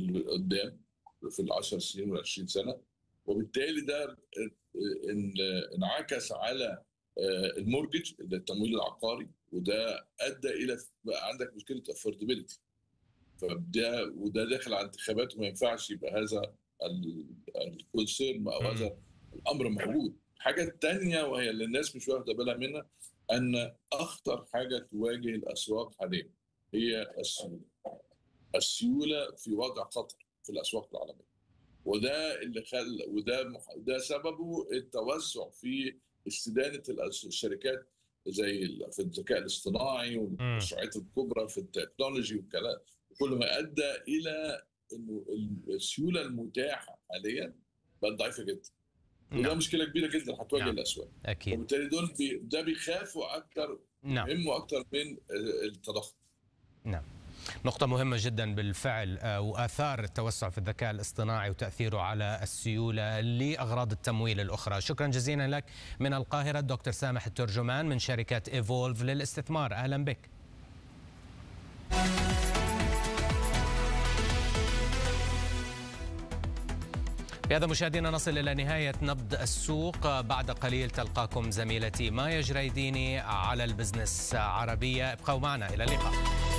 قدام في العشر سنين والعشرين سنه وبالتالي ده انعكس على المورجج التمويل العقاري وده ادى الى بقى عندك مشكله افوردبيلتي فده وده داخل على انتخابات وما ينفعش يبقى هذا الكونسيرن او هذا الامر موجود الحاجه الثانيه وهي اللي الناس مش واخده بالها منها ان اخطر حاجه تواجه الاسواق حاليا هي السيوله السيوله في وضع خطر في الاسواق العالميه وده اللي خل وده ده سببه التوسع في استدانه الشركات زي في الذكاء الاصطناعي والمشروعات الكبرى في التكنولوجي والكلام كل ما ادى الى انه السيوله المتاحه حاليا بقت ضعيفه جدا وده نعم. مشكله كبيره جدا هتواجه نعم. الاسواق اكيد وبالتالي دول بي ده بيخافوا اكثر نعم يهموا اكثر من التضخم نعم نقطة مهمة جدا بالفعل وآثار التوسع في الذكاء الاصطناعي وتأثيره على السيولة لأغراض التمويل الأخرى شكرا جزيلا لك من القاهرة الدكتور سامح الترجمان من شركة إيفولف للاستثمار أهلا بك بهذا مشاهدينا نصل إلى نهاية نبض السوق بعد قليل تلقاكم زميلتي مايا جريديني على البزنس عربية ابقوا معنا إلى اللقاء